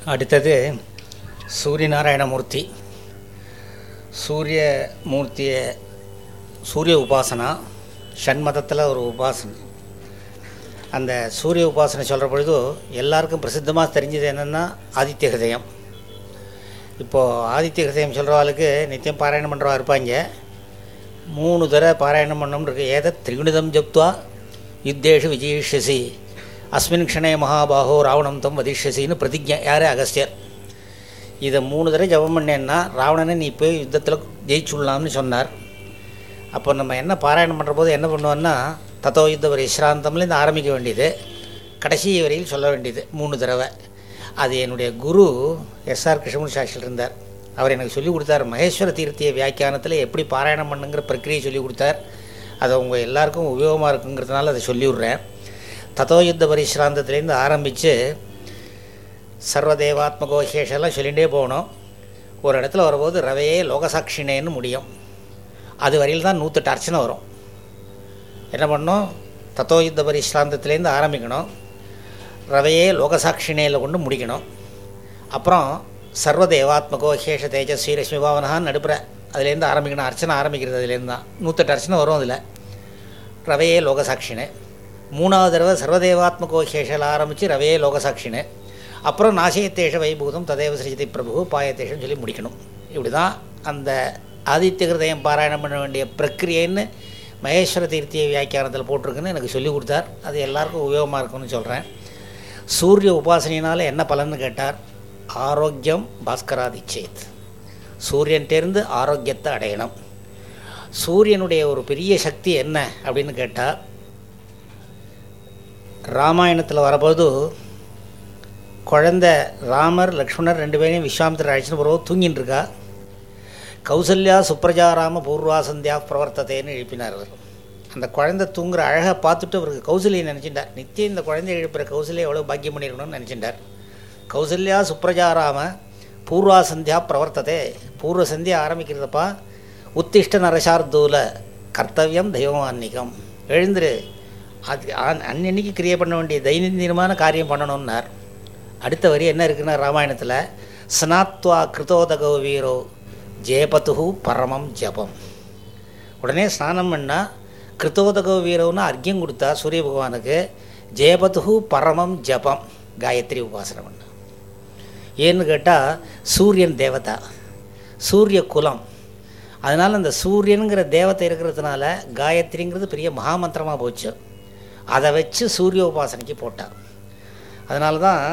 அடுத்தது சூரியநாராயணமூர்த்தி சூரிய மூர்த்தியை சூரிய உபாசனா ஷண்மதத்தில் ஒரு உபாசனை அந்த சூரிய உபாசனை சொல்கிற பொழுது எல்லாருக்கும் பிரசித்தமாக தெரிஞ்சது என்னென்னா ஆதித்ய ஹிருதயம் இப்போது ஆதித்ய ஹிருதயம் சொல்கிறவாளுக்கு நித்தியம் பாராயணம் பண்ணுறவா இருப்பாங்க மூணு தடவை பாராயணம் பண்ணணும்னு இருக்கு ஏத திரிகுணிதம் ஜப்துவா யுத்தேஷு விஜயிஷ்யசி அஸ்மின் க்ஷணே மகாபாகோ ராவணம் தம் வதிஷ்யசின்னு பிரதிஜை யார் அகஸ்தியர் இதை மூணு தடவை ஜபம் பண்ணேன்னா ராவணனை நீ போய் யுத்தத்தில் ஜெயிச்சுடலாம்னு சொன்னார் அப்போ நம்ம என்ன பாராயணம் பண்ணுற போது என்ன பண்ணுவோன்னா தத்தோ யுத்த வரை விஸ்ராந்தம்லேருந்து ஆரம்பிக்க வேண்டியது கடைசி வரையில் சொல்ல வேண்டியது மூணு தடவை அது என்னுடைய குரு எஸ்ஆர் கிருஷ்ணமூர்த்தி சாஸ்திரியில் இருந்தார் அவர் எனக்கு சொல்லிக் கொடுத்தார் மகேஸ்வர தீர்த்திய வியாக்கியானத்தில் எப்படி பாராயணம் பண்ணுங்கிற பிரக்கிரியை சொல்லிக் கொடுத்தார் அது உங்கள் எல்லாருக்கும் உபயோகமாக இருக்குங்கிறதுனால அதை சொல்லி விட்றேன் தத்தோ யுத்த பரிசிராந்தத்துலேருந்து ஆரம்பித்து சர்வதேவாத்மகோஷேஷெல்லாம் சொல்லிகிட்டே போகணும் ஒரு இடத்துல வரும்போது ரவையே லோகசாட்சினேன்னு முடியும் அது வரையில் தான் நூற்றெட்டு அர்ச்சனை வரும் என்ன பண்ணணும் தத்தோ யுத்த பரிசிராந்தத்துலேருந்து ஆரம்பிக்கணும் ரவையே லோகசாட்சினேயில் கொண்டு முடிக்கணும் அப்புறம் சர்வதேவாத்மகோ ஹேஷ தேஜஸ்வீ ரஷ்மி பாவனான்னு நடுப்புற அதுலேருந்து ஆரம்பிக்கணும் அர்ச்சனை ஆரம்பிக்கிறது அதுலேருந்து தான் நூற்றெட்டு அர்ச்சனை வரும் அதில் ரவையே லோகசாட்சினு மூணாவது தடவை சர்வதேவாத்மகோ ஹேஷில் ஆரம்பித்து ரவையே லோகசாட்சினு அப்புறம் நாசயத்தேஷ வைபூதம் ததேவ சிருஜிதி பிரபு பாயத்தேஷன்னு சொல்லி முடிக்கணும் இப்படி தான் அந்த ஆதித்ய ஹிருதயம் பாராயணம் பண்ண வேண்டிய பிரக்கிரியைன்னு மகேஸ்வர தீர்த்திய வியாக்கியானத்தில் போட்டிருக்குன்னு எனக்கு சொல்லி கொடுத்தார் அது எல்லாருக்கும் உபயோகமாக இருக்கும்னு சொல்கிறேன் சூரிய உபாசனையினால் என்ன பலன்னு கேட்டார் ஆரோக்கியம் பாஸ்கராதிச்சேத் சூரியன்டேருந்து ஆரோக்கியத்தை அடையணும் சூரியனுடைய ஒரு பெரிய சக்தி என்ன அப்படின்னு கேட்டால் ராமாயணத்தில் வரபோது குழந்த ராமர் லக்ஷ்மணர் ரெண்டு பேரையும் விஸ்வாமித்திர அழைச்சின்னு போகிறபோது தூங்கின்னு இருக்கா கௌசல்யா சுப்ரஜாராம பூர்வா சந்தியா பிரவர்த்ததேன்னு எழுப்பினார் அவர் அந்த குழந்தை தூங்குற அழகை பார்த்துட்டு அவருக்கு கௌசல்யை நினச்சிட்டார் நித்தியம் இந்த குழந்தை எழுப்புற கௌசல்யா எவ்வளோ பாக்கியம் பண்ணியிருக்கணும்னு நினச்சிட்டார் கௌசல்யா சுப்ரஜாராம பூர்வா சந்தியா பிரவர்த்ததே பூர்வ சந்தியா ஆரம்பிக்கிறதப்பா உத்திஷ்ட நரசார்தூல கர்த்தவியம் தெய்வமான்னிகம் எழுந்துரு அது அன்னன்னைக்கு கிரியை பண்ண வேண்டிய தைனந்தீனமான காரியம் பண்ணணும்னார் அடுத்த வரி என்ன இருக்குன்னா ராமாயணத்தில் ஸ்னாத்வா கிருதோதகோ வீரோ ஜெயபத்து பரமம் ஜபம் உடனே ஸ்நானம் பண்ணால் கிருத்தோதகோ வீரவுன்னு அர்க்கியம் கொடுத்தா சூரிய பகவானுக்கு ஜெயபத்து பரமம் ஜபம் காயத்ரி உபாசனை பண்ண ஏன்னு கேட்டால் சூரியன் தேவதா சூரிய குலம் அதனால் அந்த சூரியனுங்கிற தேவத்தை இருக்கிறதுனால காயத்ரிங்கிறது பெரிய மகாமந்திரமாக போச்சு அதை வச்சு சூரிய உபாசனைக்கு போட்டான் அதனால தான்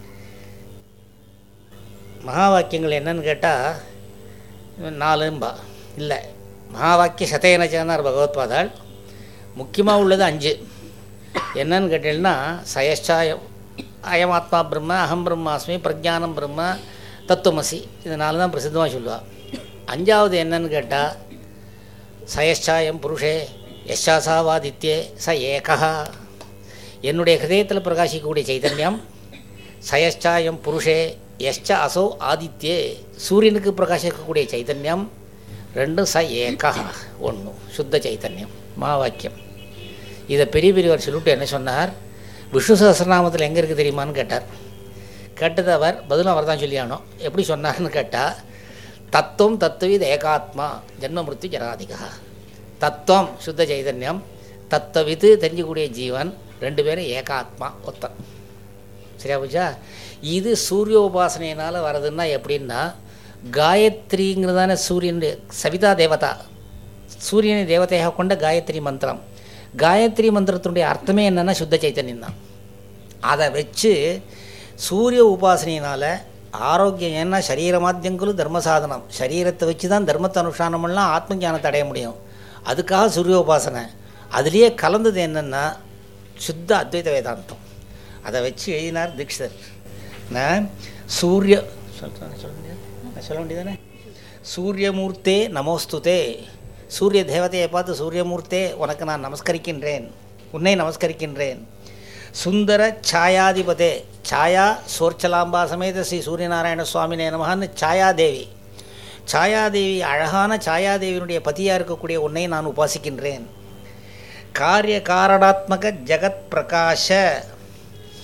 மகா வாக்கியங்கள் என்னன்னு கேட்டால் நாலும்பா இல்லை மகா வாக்கிய சதேனச்சானார் பகவத்பாதாள் முக்கியமாக உள்ளது அஞ்சு என்னன்னு கேட்டீங்கன்னா சயச்சாயம் அயமாத்மா பிரம்ம அகம் பிரம்மாஸ்மி பிரஜானம் பிரம்ம தத்துவமசி இதனால தான் பிரசித்தமாக சொல்லுவாள் அஞ்சாவது என்னன்னு கேட்டால் சயச்சாயம் புருஷே யஷாசாவாதித்யே ச ஏகா என்னுடைய ஹிருதயத்தில் பிரகாசிக்கக்கூடிய சைதன்யம் சயச்சாயம் புருஷே யஷ்ச அசோ ஆதித்யே சூரியனுக்கு பிரகாசிக்கக்கூடிய சைத்தன்யம் ரெண்டும் ச ஏகா ஒன்று சுத்த சைத்தன்யம் மகாவாக்கியம் இதை பெரிய பெரியவர் சொல்லிட்டு என்ன சொன்னார் விஷ்ணு சஹசிரநாமத்தில் எங்கே இருக்குது தெரியுமான்னு கேட்டார் கேட்டது அவர் பதிலும் அவர் தான் சொல்லியானோம் எப்படி சொன்னார்னு கேட்டால் தத்துவம் தத்துவித் ஏகாத்மா ஜென்ம மிருத்து ஜனாதிகா தத்துவம் சுத்த சைதன்யம் தத்துவவித்து தெரிஞ்சக்கூடிய ஜீவன் ரெண்டு பேரும் ஏகாத்மா ஒத்தன் சரியா போச்சா இது சூரிய உபாசனையினால் வர்றதுன்னா எப்படின்னா காயத்ரிங்கிறதான சூரியனுடைய சவிதா தேவதா சூரியனை தேவதையாக கொண்ட காயத்ரி மந்திரம் காயத்ரி மந்திரத்தினுடைய அர்த்தமே என்னென்னா சுத்த சைத்தன்யம் தான் அதை வச்சு சூரிய உபாசனையினால் ஆரோக்கியம் ஏன்னா சரீரமாத்தியங்களும் தர்ம சாதனம் சரீரத்தை வச்சு தான் தர்மத்தை அனுஷ்டானம் பண்ணலாம் ஆத்ம ஞானத்தை அடைய முடியும் அதுக்காக சூரிய உபாசனை அதுலேயே கலந்தது என்னென்னா சுத்த அத்வைத வேதாந்தம் அதை வச்சு எழுதினார் தீக்ஷிதர் நான் சூரிய சொல்கிறேன் சொல்ல முடியாது நான் சொல்ல வேண்டியதானே சூரியமூர்த்தே நமோஸ்துதே சூரிய தேவதையை பார்த்து சூரியமூர்த்தே உனக்கு நான் நமஸ்கரிக்கின்றேன் உன்னை நமஸ்கரிக்கின்றேன் சுந்தர சாயாதிபதே சாயா சோர்ச்சலாம்பா சமேத ஸ்ரீ சூரியநாராயண சுவாமினே நமகான்னு சாயாதேவி சாயாதேவி அழகான சாயாதேவியினுடைய பதியாக இருக்கக்கூடிய உன்னை நான் உபாசிக்கின்றேன் காரிய காரணாத்மக ஜெகத் பிரகாஷ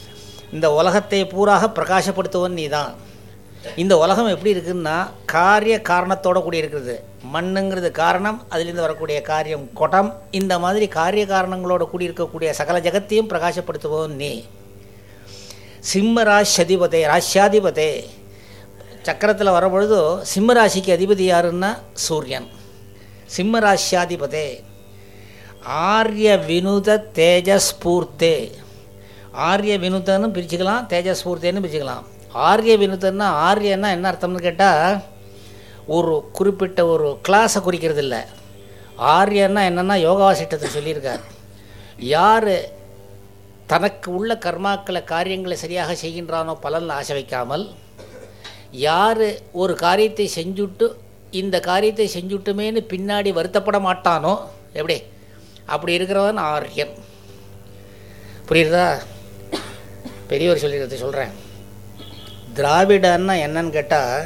இந்த உலகத்தை பூராக பிரகாசப்படுத்துவன் நீ தான் இந்த உலகம் எப்படி இருக்குன்னா காரிய காரணத்தோட கூடி இருக்கிறது மண்ணுங்கிறது காரணம் அதிலிருந்து வரக்கூடிய காரியம் குடம் இந்த மாதிரி காரிய காரணங்களோட கூடி இருக்கக்கூடிய சகல ஜகத்தையும் பிரகாசப்படுத்துவோம் நீ சிம்மராஷ்யதிபதே ராஷ்யாதிபதே சக்கரத்தில் வரும்பொழுது சிம்மராசிக்கு அதிபதி யாருன்னா சூரியன் சிம்மராஷ்யாதிபதே ஆரிய வினுத தேஜஸ்பூர்த்தே ஆரிய வினுதன்னு பிரிச்சுக்கலாம் தேஜஸ்பூர்த்தேன்னு பிரிச்சுக்கலாம் ஆரிய வினுதன்னா ஆரியன்னா என்ன அர்த்தம்னு கேட்டால் ஒரு குறிப்பிட்ட ஒரு கிளாஸை குறிக்கிறது இல்லை ஆரியன்னா என்னென்னா யோகாவாசிட்டத்தை சொல்லியிருக்கார் யார் தனக்கு உள்ள கர்மாக்களை காரியங்களை சரியாக செய்கின்றானோ பலனில் ஆசை வைக்காமல் யார் ஒரு காரியத்தை செஞ்சுட்டு இந்த காரியத்தை செஞ்சுட்டுமேன்னு பின்னாடி வருத்தப்பட மாட்டானோ எப்படி அப்படி இருக்கிறவன் ஆரியன் புரியுறதா பெரியவர் சொல்லிடுறது சொல்கிறேன் திராவிடன்னா என்னன்னு கேட்டால்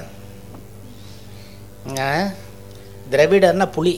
திராவிடன்னா புலி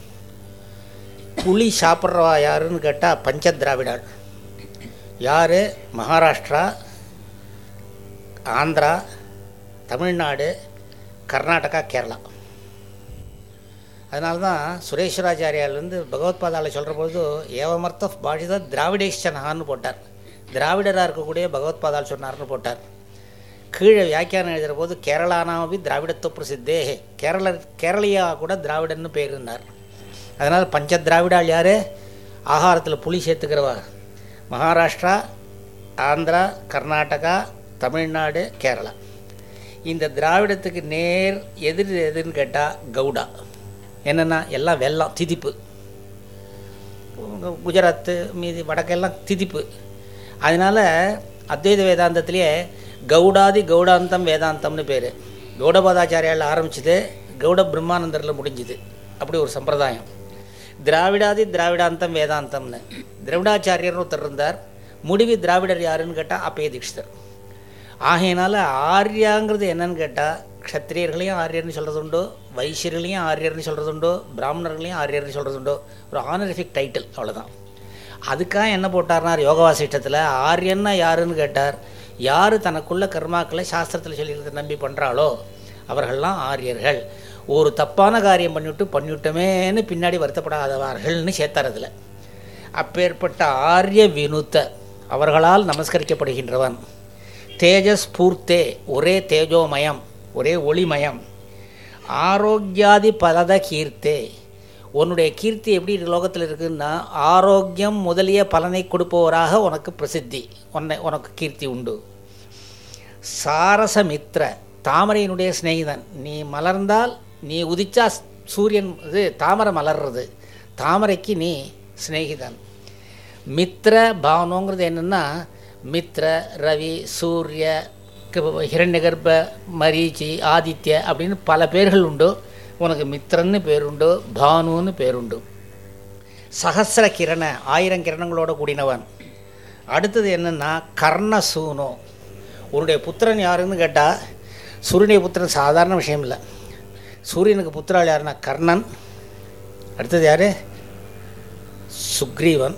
புலி சாப்பிட்றவா யாருன்னு கேட்டால் பஞ்ச திராவிடாள் யார் மகாராஷ்டிரா ஆந்திரா தமிழ்நாடு கர்நாடகா கேரளா அதனால தான் சுரேஸ்வராச்சாரியால் வந்து பகவத்பாதாவில் சொல்கிற பொழுது ஏவமர்த்த பாஷித திராவிடேஷனான்னு போட்டார் திராவிடராக இருக்கக்கூடிய பகவத்பாதால் சொன்னார்னு போட்டார் கீழே வியாக்கியானம் எழுதுகிற போது கேரளானாமபி திராவிடத்துவ பிரசித்தே கேரள கேரளியா கூட திராவிடன்னு பேருந்தார் அதனால் பஞ்ச திராவிடால் யார் ஆகாரத்தில் புளி சேர்த்துக்கிறவா மகாராஷ்டிரா ஆந்திரா கர்நாடகா தமிழ்நாடு கேரளா இந்த திராவிடத்துக்கு நேர் எதிர் எதுன்னு கேட்டால் கவுடா என்னென்னா எல்லாம் வெள்ளம் திதிப்பு குஜராத்து மீதி வடக்கெல்லாம் திதிப்பு அதனால் அத்வைத வேதாந்தத்திலேயே கவுடாதி கவுடாந்தம் வேதாந்தம்னு பேர் கௌடபாதாச்சாரியால் ஆரம்பிச்சது கௌட பிரம்மானந்தரில் முடிஞ்சுது அப்படி ஒரு சம்பிரதாயம் திராவிடாதி திராவிடாந்தம் வேதாந்தம்னு திராவிடாச்சாரியர்னு ஒருத்தர் இருந்தார் முடிவு திராவிடர் யாருன்னு கேட்டால் அப்பய தீட்சிதர் ஆகையினால ஆர்யாங்கிறது என்னன்னு கேட்டால் க்ஷத்திரியர்களையும் ஆரியர்னு சொல்கிறது உண்டோ வைசியர்களையும் ஆரியர்னு சொல்கிறது உண்டோ பிராமணர்களையும் ஆரியர்னு சொல்கிறது உண்டோ ஒரு ஆனரிஃபிக் டைட்டில் அவ்வளோதான் அதுக்காக என்ன போட்டார்னார் யோகவாசிஷ்டத்தில் ஆரியன்னா யாருன்னு கேட்டார் யார் தனக்குள்ள கர்மாக்களை சாஸ்திரத்தில் சொல்லியிருக்கிறத நம்பி பண்ணுறாளோ அவர்கள்லாம் ஆரியர்கள் ஒரு தப்பான காரியம் பண்ணிவிட்டு பண்ணிவிட்டோமேன்னு பின்னாடி வருத்தப்படாதவர்கள்னு சேர்த்தார் அதில் அப்பேற்பட்ட ஆரிய வினுத்த அவர்களால் நமஸ்கரிக்கப்படுகின்றவன் தேஜஸ் பூர்த்தே ஒரே தேஜோமயம் ஒரே ஒளிமயம் ஆரோக்கியாதி பலத கீர்த்தே உன்னுடைய கீர்த்தி எப்படி லோகத்தில் இருக்குன்னா ஆரோக்கியம் முதலிய பலனை கொடுப்பவராக உனக்கு பிரசித்தி உன்னை உனக்கு கீர்த்தி உண்டு சாரசமித்ர தாமரையினுடைய சிநேகிதன் நீ மலர்ந்தால் நீ உதிச்சா சூரியன் இது தாமரை மலர்றது தாமரைக்கு நீ சிநேகிதன் மித்ர பாவனோங்கிறது என்னென்னா மித்ர ரவி சூரிய ஹிரண்யகர்ப மரீச்சி ஆதித்ய அப்படின்னு பல பேர்கள் உண்டு உனக்கு மித்ரன்னு பேருண்டு பானுன்னு பேருண்டு சகசிர கிரண ஆயிரம் கிரணங்களோட கூடினவன் அடுத்தது என்னென்னா கர்ணசூனோ உன்னுடைய புத்திரன் யாருன்னு கேட்டால் சூரியனுடைய புத்திரன் சாதாரண விஷயம் இல்லை சூரியனுக்கு புத்திரால் யாருன்னா கர்ணன் அடுத்தது யார் சுக்ரீவன்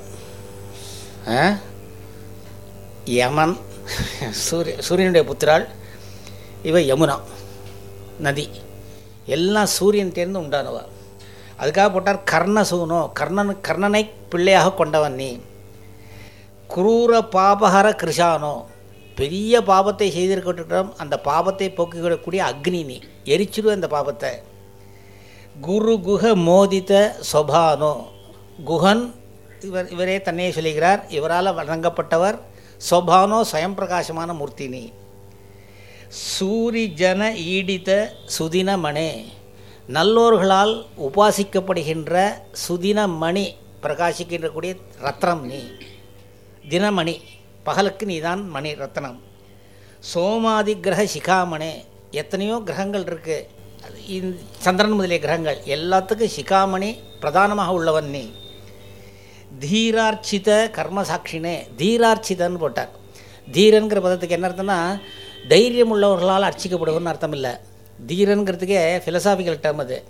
யமன் சூரிய சூரியனுடைய புத்திராள் இவ யமுனா நதி எல்லாம் சூரியன்கிட்டேருந்து உண்டானவா அதுக்காக போட்டார் கர்ணசூனோ கர்ணன் கர்ணனை பிள்ளையாக கொண்டவன் நீ குரூர பாபஹர கிருஷானோ பெரிய பாபத்தை செய்திருக்கட்டும் அந்த பாபத்தை போக்கிவிடக்கூடிய அக்னி நீ எரிச்சிடும் அந்த பாபத்தை குரு குஹ மோதித சொபானோ குஹன் இவர் இவரே தன்னையே சொல்லுகிறார் இவரால் வழங்கப்பட்டவர் சொபானோ ஸ்வயம் பிரகாசமான மூர்த்தி நீ சூரி ஜன ஈடித சுதினமணே நல்லோர்களால் உபாசிக்கப்படுகின்ற சுதினமணி பிரகாசிக்கின்ற கூடிய ரத்னம் நீ தினமணி பகலுக்கு நீதான் மணி ரத்னம் சோமாதி கிரக சிகாமணே எத்தனையோ கிரகங்கள் இருக்குது சந்திரன் முதலிய கிரகங்கள் எல்லாத்துக்கும் சிகாமணி பிரதானமாக உள்ளவன் நீ தீரார்ச்சித கர்மசாட்சினே தீரார்ச்சிதன்னு போட்டார் தீரன்கிற பதத்துக்கு என்ன அர்த்தம்னா தைரியம் உள்ளவர்களால் அர்ச்சிக்கப்படுவன்னு அர்த்தம் இல்லை தீரன்கிறதுக்கே ஃபிலசாபிக்கல் டேர்ம் அது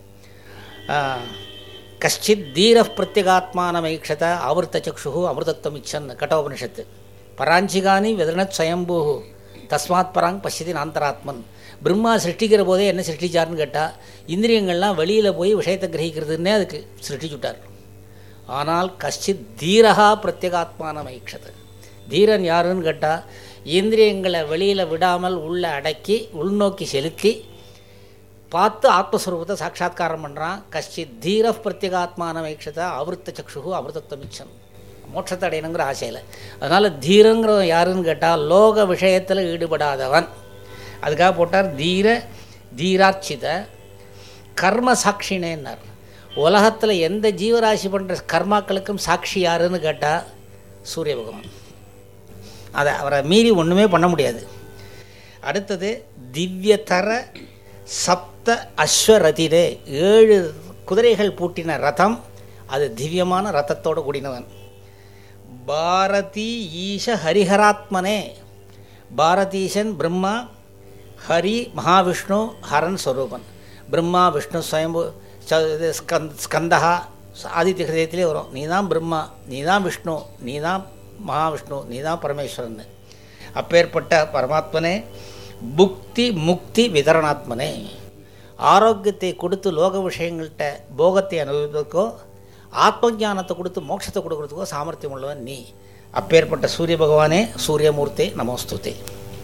கஷ்டித் தீர பிரத்யேகாத்மான மைக்ஷத ஆவர்த்த சக்ஷு அமிர்தத்துவம் இச்சன் கட்டோபனிஷத்து பராஞ்சிகானி விதனத் ஸ்வயம்பூ தஸ்மாத் பராங் பசிதி நாந்தராத்மன் பிரம்மா சிருஷ்டிக்கிற போதே என்ன சிருஷ்டிச்சார்னு கேட்டால் இந்திரியங்கள்லாம் வெளியில் போய் விஷயத்தை கிரகிக்கிறதுன்னே அதுக்கு சிருஷ்டிச்சுட்டார் ஆனால் கஷ்டித் தீரகா பிரத்யேகாத்மான மைக்ஷது தீரன் யாருன்னு கேட்டால் இந்திரியங்களை வெளியில் விடாமல் உள்ள அடக்கி உள்நோக்கி செலுத்தி பார்த்து ஆத்மஸ்வரூபத்தை சாட்சா்காரம் பண்ணுறான் கஷ்டித் தீர பிரத்யேகாத்மான வைக்ஷதா அவிருத்த சக்ஷு அமிர்தத்வமிச்சம் மோட்சத்தை அடையணுங்கிற ஆசையில் அதனால் தீரங்கிறவன் யாருன்னு கேட்டால் லோக விஷயத்தில் ஈடுபடாதவன் அதுக்காக போட்டார் தீர தீராட்சித கர்ம சாட்சினேன்னார் உலகத்தில் எந்த ஜீவராசி பண்ணுற கர்மாக்களுக்கும் சாட்சி யாருன்னு கேட்டால் சூரிய பகவான் அதை அவரை மீறி ஒன்றுமே பண்ண முடியாது அடுத்தது திவ்யதர சப்த அஸ்வரதிரே ஏழு குதிரைகள் பூட்டின ரதம் அது திவ்யமான ரதத்தோடு கூடினவன் பாரதி ஈஷ ஹரிஹராத்மனே பாரதீசன் பிரம்மா ஹரி மகாவிஷ்ணு ஹரன் ஸ்வரூபன் பிரம்மா விஷ்ணு ஸ்வயம்பு ச- இது ஸ்கந்த் ஸ்கந்தா ஆதித்ய ஹிருதயத்திலே வரும் நீ தான் பிரம்மா நீ தான் விஷ்ணு நீ தான் மகாவிஷ்ணு நீ தான் பரமேஸ்வரன் அப்பேற்பட்ட பரமாத்மனே புக்தி முக்தி விதரணாத்மனே ஆரோக்கியத்தை கொடுத்து லோக விஷயங்கள்கிட்ட போகத்தை அனுபவிப்பதற்கோ ஆத்ம ஞானத்தை கொடுத்து மோட்சத்தை கொடுக்கறதுக்கோ சாமர்த்தியம் உள்ளவன் நீ அப்பேற்பட்ட சூரிய பகவானே சூரியமூர்த்தே நமோஸ்துதே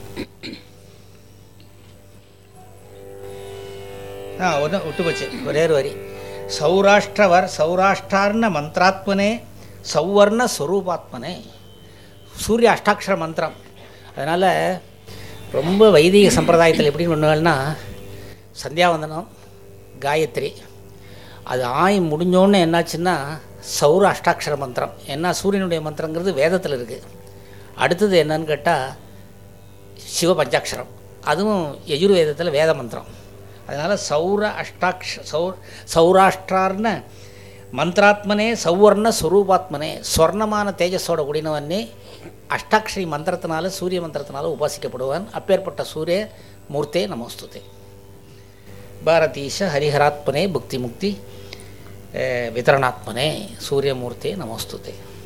ஆ ஒன்று விட்டு போச்சு ஒரே ஒரு வரி சௌராஷ்டிரவர் சௌராஷ்டிரார்ண மந்திராத்மனே சௌவர்ண ஸ்வரூபாத்மனே சூரிய அஷ்டாட்சர மந்திரம் அதனால் ரொம்ப வைதிக சம்பிரதாயத்தில் எப்படின்னு பண்ணுவாள்னா சந்தியாவந்தனம் காயத்ரி அது ஆய் முடிஞ்சோன்னு என்னாச்சுன்னா சௌர அஷ்டாட்சர மந்திரம் ஏன்னா சூரியனுடைய மந்திரங்கிறது வேதத்தில் இருக்குது அடுத்தது என்னன்னு கேட்டால் சிவ பஞ்சாட்சரம் அதுவும் யஜுர்வேதத்தில் வேத மந்திரம் அதனால் சௌர அஷ்டாட்ச சௌர் சௌராஷ்டிரார்ன மந்திராத்மனே சௌவர்ண ஸ்வரூபாத்மனே ஸ்வர்ணமான தேஜஸோட கூடினவனே அஷ்டாட்சரி மந்திரத்தினால சூரிய மந்திரத்தினால உபாசிக்கப்படுவான் அப்பேற்பட்ட சூரிய மூர்த்தே நமோஸ்துதே பாரதீஷ ஹரிஹராத்மனே புக்தி முக்தி அஹ், விதரணாத்மனே சூரியமூர்த்தே நமோஸ்துதே